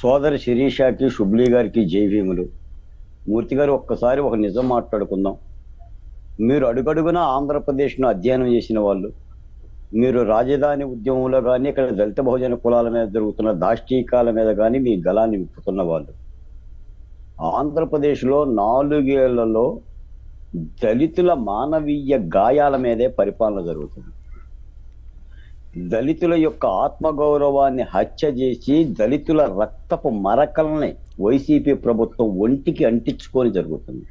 సోదరి శిరీషాకి శుబ్లీ గారికి జైభీములు మూర్తి గారు ఒక్కసారి ఒక నిజం మాట్లాడుకుందాం మీరు అడుగడుగున ఆంధ్రప్రదేశ్ను అధ్యయనం చేసిన వాళ్ళు మీరు రాజధాని ఉద్యమంలో కానీ ఇక్కడ దళిత బహుజన కులాల మీద జరుగుతున్న దాష్టీకాల మీద కానీ మీ గలాన్ని విప్పుతున్న వాళ్ళు ఆంధ్రప్రదేశ్లో నాలుగేళ్లలో దళితుల మానవీయ గాయాల మీదే పరిపాలన జరుగుతుంది దళితుల యొక్క ఆత్మగౌరవాన్ని హత్య చేసి దళితుల రక్తపు మరకల్ని వైసీపీ ప్రభుత్వం ఒంటికి అంటించుకొని జరుగుతుంది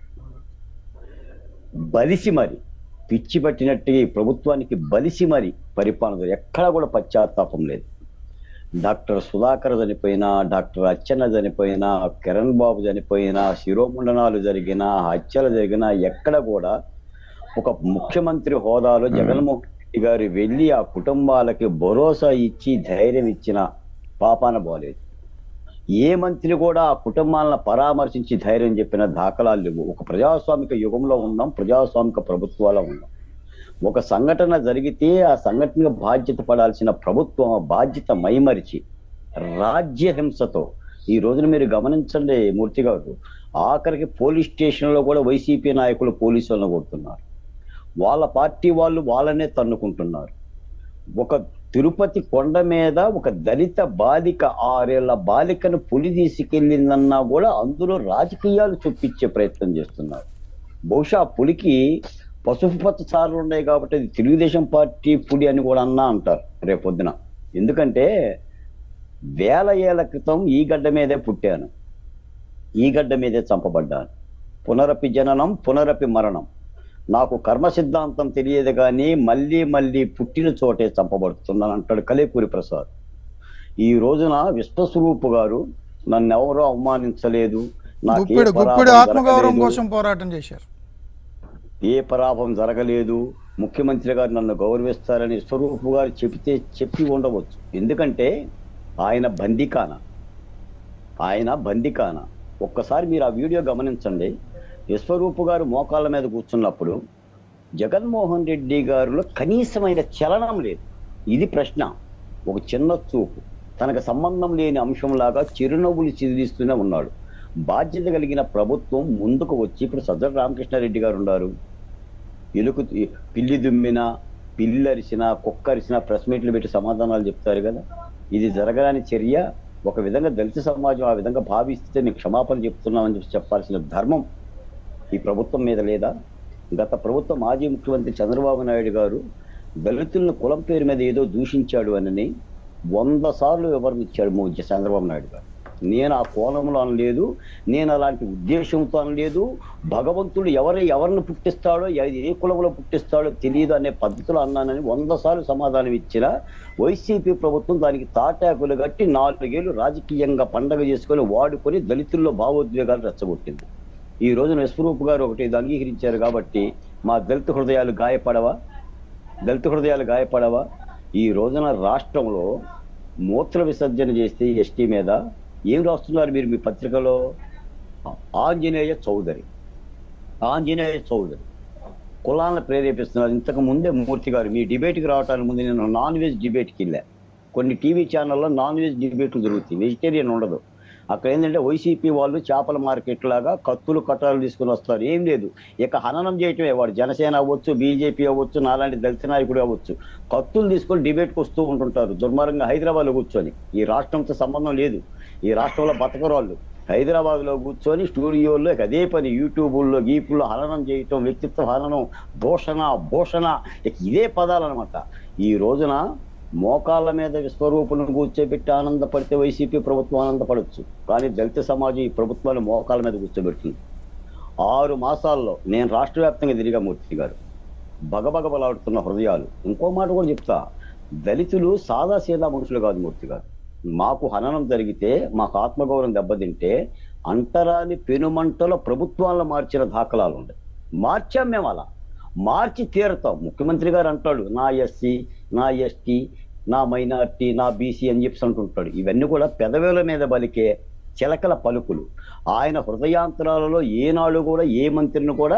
బలిసి మరి పిచ్చి పట్టినట్టుగా ఈ ప్రభుత్వానికి బలిసి మరి పరిపాలన జరుగు- ఎక్కడా కూడా పశ్చాత్తాపం లేదు డాక్టర్ సుధాకర్ చనిపోయినా డాక్టర్ అచ్చెన్న చనిపోయినా కిరణ్ బాబు చనిపోయినా శిరోముండనాలు జరిగినా హత్యలు జరిగినా ఎక్కడ కూడా ఒక ముఖ్యమంత్రి హోదాలో జగన్మోహన్ రెడ్డి గారు వెళ్ళి ఆ కుటుంబాలకి భరోసా ఇచ్చి ధైర్యం ఇచ్చిన పాపాన పోలేదు ఏ మంత్రి కూడా ఆ కుటుంబాలను పరామర్శించి ధైర్యం చెప్పిన దాఖలాలు లేవు ఒక ప్రజాస్వామిక యుగంలో ఉన్నాం ప్రజాస్వామిక ప్రభుత్వాల్లో ఉన్నాం ఒక సంఘటన జరిగితే ఆ సంఘటనకు బాధ్యత పడాల్సిన ప్రభుత్వం ఆ బాధ్యత మైమరిచి రాజ్య హింసతో ఈ రోజున మీరు గమనించండి మూర్తి గారు ఆఖరికి పోలీస్ స్టేషన్లో కూడా వైసీపీ నాయకులు పోలీసులను కొడుతున్నారు వాళ్ళ పార్టీ వాళ్ళు వాళ్ళనే తన్నుకుంటున్నారు ఒక తిరుపతి కొండ మీద ఒక దళిత బాలిక ఆరేళ్ల బాలికను పులి తీసుకెళ్ళిందన్నా కూడా అందులో రాజకీయాలు చూపించే ప్రయత్నం చేస్తున్నారు బహుశా ఆ పులికి పసుపు పచ్చ చారులు ఉన్నాయి కాబట్టి అది తెలుగుదేశం పార్టీ పులి అని కూడా అన్నా అంటారు రేపొద్దున ఎందుకంటే వేల ఏళ్ల క్రితం ఈ గడ్డ మీదే పుట్టాను ఈ గడ్డ మీదే చంపబడ్డాను పునరపి జననం పునరపి మరణం నాకు కర్మ సిద్ధాంతం తెలియదు కానీ మళ్ళీ మళ్ళీ పుట్టిన చోటే చంపబడుతున్నాను అంటాడు కలేపూరి ప్రసాద్ ఈ రోజున విశ్వస్వరూపు గారు నన్ను ఎవరో అవమానించలేదు నాకు ఏ గుప్పెడు గుప్పెడు పరాభవం ఆత్మగౌరవం జరగలేదు. కోసం పోరాటం చేశారు ఏ పరాభం జరగలేదు ముఖ్యమంత్రి గారు నన్ను గౌరవిస్తారని స్వరూపు గారు చెబితే చెప్పి ఉండవచ్చు ఎందుకంటే ఆయన బందికాన ఆయన బందికాన ఒక్కసారి మీరు ఆ వీడియో గమనించండి విశ్వరూపు గారు మోకాళ్ళ మీద కూర్చున్నప్పుడు జగన్మోహన్ రెడ్డి గారిలో కనీసమైన చలనం లేదు ఇది ప్రశ్న ఒక చిన్న చూపు తనకు సంబంధం లేని అంశంలాగా చిరునవ్వులు చిదిరిస్తూనే ఉన్నాడు బాధ్యత కలిగిన ప్రభుత్వం ముందుకు వచ్చి ఇప్పుడు సజ్జల రామకృష్ణారెడ్డి గారు ఉన్నారు ఎలుకు పిల్లి దుమ్మినా పిల్లి అరిసినా కుక్క అరిసినా ప్రెస్ మీట్లు పెట్టి సమాధానాలు చెప్తారు కదా ఇది జరగరాని చర్య ఒక విధంగా దళిత సమాజం ఆ విధంగా భావిస్తే నీకు క్షమాపణ చెప్తున్నామని చెప్పి చెప్పాల్సిన ధర్మం ఈ ప్రభుత్వం మీద లేదా గత ప్రభుత్వం మాజీ ముఖ్యమంత్రి చంద్రబాబు నాయుడు గారు దళితులను కులం పేరు మీద ఏదో దూషించాడు అని వంద సార్లు వివరణ ఇచ్చాడు మో- చంద్రబాబు నాయుడు గారు నేను ఆ కోణంలో అనలేదు నేను అలాంటి ఉద్దేశంతో అనలేదు భగవంతుడు ఎవరు ఎవరిని పుట్టిస్తాడో ఎ- ఏ కులంలో పుట్టిస్తాడో తెలియదు అనే పద్ధతిలో అన్నానని వంద సార్లు సమాధానం ఇచ్చిన వైసీపీ ప్రభుత్వం దానికి తాటాకులు కట్టి నాలుగేళ్లు రాజకీయంగా పండగ చేసుకొని వాడుకొని దళితుల్లో భావోద్వేగాలు రెచ్చగొట్టింది ఈ రోజున విశ్వరూప్ గారు ఒకటి ఇది అంగీకరించారు కాబట్టి మా దళిత హృదయాలు గాయపడవా దళిత హృదయాలు గాయపడవా ఈ రోజున రాష్ట్రంలో మూత్ర విసర్జన చేస్తే ఎస్టీ మీద ఏం రాస్తున్నారు మీరు మీ పత్రికలో ఆంజనేయ చౌదరి ఆంజనేయ చౌదరి కులాలను ప్రేరేపిస్తున్నారు ఇంతకు ముందే మూర్తి గారు మీ డిబేట్కి రావడానికి ముందు నేను నాన్ వెజ్ డిబేట్కి వెళ్ళా కొన్ని టీవీ ఛానల్లో నాన్ వెజ్ డిబేట్లు జరుగుతాయి వెజిటేరియన్ ఉండదు అక్కడ ఏంటంటే వైసీపీ వాళ్ళు చేపల మార్కెట్ లాగా కత్తులు కట్టాలు తీసుకుని వస్తారు ఏం లేదు ఇక హననం చేయటమే వాడు జనసేన అవ్వచ్చు బీజేపీ అవ్వచ్చు నాలాంటి దళిత నాయకుడు అవ్వచ్చు కత్తులు తీసుకొని డిబేట్కి వస్తూ ఉంటుంటారు దుర్మార్గంగా హైదరాబాద్లో కూర్చొని ఈ రాష్ట్రంతో సంబంధం లేదు ఈ రాష్ట్రంలో బతకరు వాళ్ళు హైదరాబాద్లో కూర్చొని స్టూడియోల్లో ఇక అదే పని యూట్యూబుల్లో గీపుల్లో హననం చేయటం వ్యక్తిత్వ హననం దూషణ భూషణ ఇక ఇదే పదాలు అనమాట ఈ రోజున మోకాళ్ళ మీద విశ్వరూపులను కూర్చోబెట్టి ఆనందపడితే వైసీపీ ప్రభుత్వం ఆనందపడవచ్చు కానీ దళిత సమాజం ఈ ప్రభుత్వాన్ని మోకాళ్ళ మీద కూర్చోబెడుతుంది ఆరు మాసాల్లో నేను రాష్ట్ర వ్యాప్తంగా తిరిగా మూర్తి గారు బగబగబలాడుతున్న హృదయాలు ఇంకో మాట కూడా చెప్తా దళితులు సాదా సీదా మనుషులు కాదు మూర్తి గారు మాకు హననం జరిగితే మాకు ఆత్మగౌరవం దెబ్బతింటే అంటరాని పెనుమంటలో ప్రభుత్వాలను మార్చిన దాఖలాలు ఉన్నాయి మార్చాం మేము అలా మార్చి తీరుతాం ముఖ్యమంత్రి గారు అంటాడు నా ఎస్సీ నా ఎస్టీ నా మైనార్టీ నా బీసీ అని చెప్పి అంటుంటాడు ఇవన్నీ కూడా పెదవుల మీద బలికే చిలకల పలుకులు ఆయన హృదయాంతరాలలో ఏనాడు కూడా ఏ మంత్రిని కూడా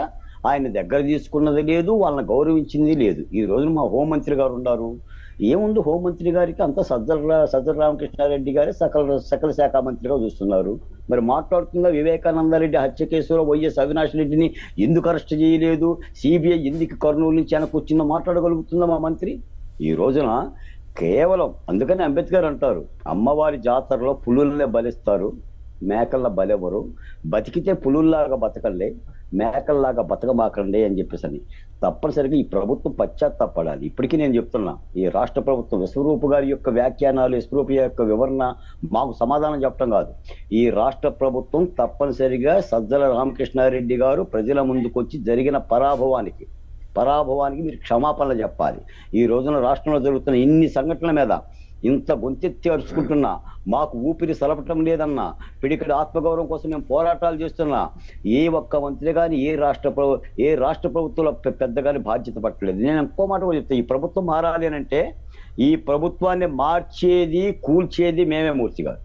ఆయన దగ్గర తీసుకున్నది లేదు వాళ్ళని గౌరవించింది లేదు ఈ రోజు మా హోంమంత్రి గారు ఉన్నారు ఏముంది హోంమంత్రి గారికి అంత సజ్జల సజ్జల రామకృష్ణారెడ్డి గారే సకల సకల శాఖ మంత్రిగా చూస్తున్నారు మరి మాట్లాడుతున్న వివేకానంద రెడ్డి హత్య కేసులో వైఎస్ అవినాష్ రెడ్డిని ఎందుకు అరెస్ట్ చేయలేదు సిబిఐ ఎందుకు కర్నూలు నుంచి వెనక్కి వచ్చిందో మాట్లాడగలుగుతుందా మా మంత్రి ఈ రోజున కేవలం అందుకని అంబేద్కర్ అంటారు అమ్మవారి జాతరలో పులుల్నే బలిస్తారు మేకల్లా బలెవరు బతికితే పులుల్లాగా బతకండి మేకల్లాగా బతకమాకండి అని చెప్పేసి అని తప్పనిసరిగా ఈ ప్రభుత్వం పశ్చాత్తాపడాలి ఇప్పటికీ నేను చెప్తున్నా ఈ రాష్ట్ర ప్రభుత్వం విశ్వరూపు గారి యొక్క వ్యాఖ్యానాలు విశ్వరూపు యొక్క వివరణ మాకు సమాధానం చెప్పడం కాదు ఈ రాష్ట్ర ప్రభుత్వం తప్పనిసరిగా సజ్జల రామకృష్ణారెడ్డి గారు ప్రజల ముందుకొచ్చి జరిగిన పరాభవానికి పరాభవానికి మీరు క్షమాపణలు చెప్పాలి ఈ రోజున రాష్ట్రంలో జరుగుతున్న ఇన్ని సంఘటనల మీద ఇంత గొంతెత్తి అరుచుకుంటున్నా మాకు ఊపిరి సలపటం లేదన్నా పిడికడి ఆత్మగౌరవం కోసం మేము పోరాటాలు చేస్తున్నా ఏ ఒక్క మంత్రి కానీ ఏ రాష్ట్ర ప్రభు ఏ రాష్ట్ర ప్రభుత్వంలో పె- పెద్దగాని బాధ్యత పట్టలేదు నేను ఇంకో మాట కూడా చెప్తా ఈ ప్రభుత్వం మారాలి అని అంటే ఈ ప్రభుత్వాన్ని మార్చేది కూల్చేది మేమే మూర్తి గారు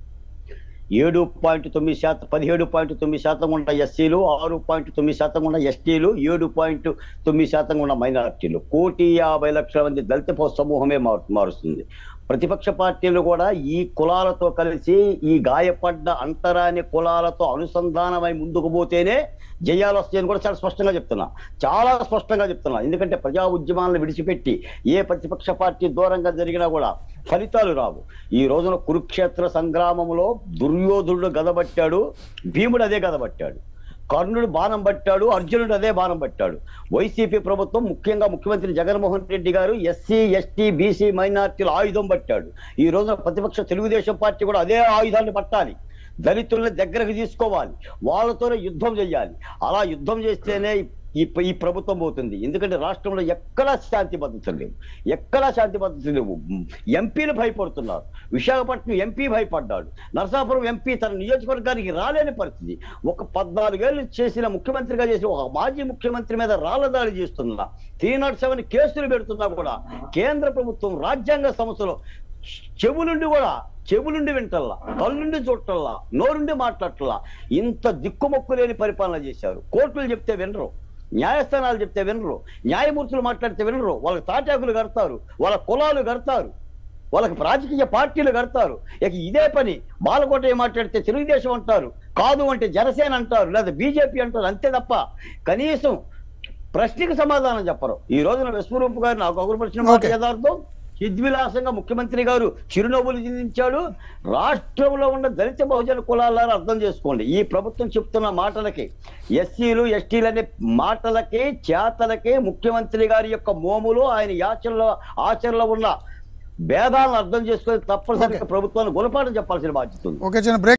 ఏడు పాయింట్ తొమ్మిది శాతం పదిహేడు పాయింట్ తొమ్మిది శాతం ఉన్న ఎస్సీలు ఆరు పాయింట్ తొమ్మిది శాతం ఉన్న ఎస్టీలు ఏడు పాయింట్ తొమ్మిది శాతం ఉన్న మైనారిటీలు కోటి యాభై లక్షల మంది దళిత పౌ- సమూహమే మారు- మారుస్తుంది ప్రతిపక్ష పార్టీలు కూడా ఈ కులాలతో కలిసి ఈ గాయపడ్డ అంతరాని కులాలతో అనుసంధానమై ముందుకు పోతేనే జయాలు వస్తాయని కూడా చాలా స్పష్టంగా చెప్తున్నా చాలా స్పష్టంగా చెప్తున్నా ఎందుకంటే ప్రజా ఉద్యమాలను విడిచిపెట్టి ఏ ప్రతిపక్ష పార్టీ దూరంగా జరిగినా కూడా ఫలితాలు రావు ఈ రోజున కురుక్షేత్ర సంగ్రామంలో దుర్యోధనుడు గదబట్టాడు భీముడు అదే గదబట్టాడు కర్ణుడు బాణం పట్టాడు అర్జునుడు అదే బాణం పట్టాడు వైసీపీ ప్రభుత్వం ముఖ్యంగా ముఖ్యమంత్రి జగన్మోహన్ రెడ్డి గారు ఎస్సీ ఎస్టీ బీసీ మైనార్టీల ఆయుధం పట్టాడు ఈ రోజున ప్రతిపక్ష తెలుగుదేశం పార్టీ కూడా అదే ఆయుధాన్ని పట్టాలి దళితుల్ని దగ్గరకు తీసుకోవాలి వాళ్ళతోనే యుద్ధం చేయాలి అలా యుద్ధం చేస్తేనే ఈ ఈ ప్రభుత్వం పోతుంది ఎందుకంటే రాష్ట్రంలో ఎక్కడా శాంతి భద్రతలు లేవు ఎక్కడా శాంతి భద్రతలు లేవు ఎంపీలు భయపడుతున్నారు విశాఖపట్నం ఎంపీ భయపడ్డాడు నరసాపురం ఎంపీ తన నియోజకవర్గానికి రాలేని పరిస్థితి ఒక పద్నాలుగేళ్ళు చేసిన ముఖ్యమంత్రిగా చేసిన ఒక మాజీ ముఖ్యమంత్రి మీద రాళ్ల దాడి చేస్తున్నా త్రీ నాట్ సెవెన్ కేసులు పెడుతున్నా కూడా కేంద్ర ప్రభుత్వం రాజ్యాంగ సంస్థలో చెవులుండి కూడా చెవులుండి వింటల్లా కళ్ళుండి చూడటల్లా నోరుండి మాట్లాడటల్లా ఇంత దిక్కుమొక్కు లేని పరిపాలన చేశారు కోర్టులు చెప్తే వినరు న్యాయస్థానాలు చెప్తే వినరు న్యాయమూర్తులు మాట్లాడితే వినరు వాళ్ళకి తాటాకులు కడతారు వాళ్ళ కులాలు కడతారు వాళ్ళకి రాజకీయ పార్టీలు కడతారు ఇక ఇదే పని బాలకోట ఏం మాట్లాడితే తెలుగుదేశం అంటారు కాదు అంటే జనసేన అంటారు లేదా బీజేపీ అంటారు అంతే తప్ప కనీసం ప్రశ్నకి సమాధానం చెప్పరు ఈ రోజున విశ్వరూప్ గారు నాకు అగురపరిచిన మాట Okay. యథార్థం చిద్విలాసంగా ముఖ్యమంత్రి గారు చిరునవ్వులు చిందించాడు రాష్ట్రంలో ఉన్న దళిత బహుజన కులాలను అర్థం చేసుకోండి ఈ ప్రభుత్వం చెప్తున్న మాటలకి ఎస్సీలు ఎస్టీలు అనే మాటలకి చేతలకి ముఖ్యమంత్రి గారి యొక్క మోములు ఆయన యాచనలో ఆచరణలో ఉన్న భేదాలను అర్థం చేసుకొని తప్పనిసరిగా ప్రభుత్వాన్ని గుణపాఠం చెప్పాల్సిన బాధ్యత ఉంది ఓకే చిన్న బ్రేక్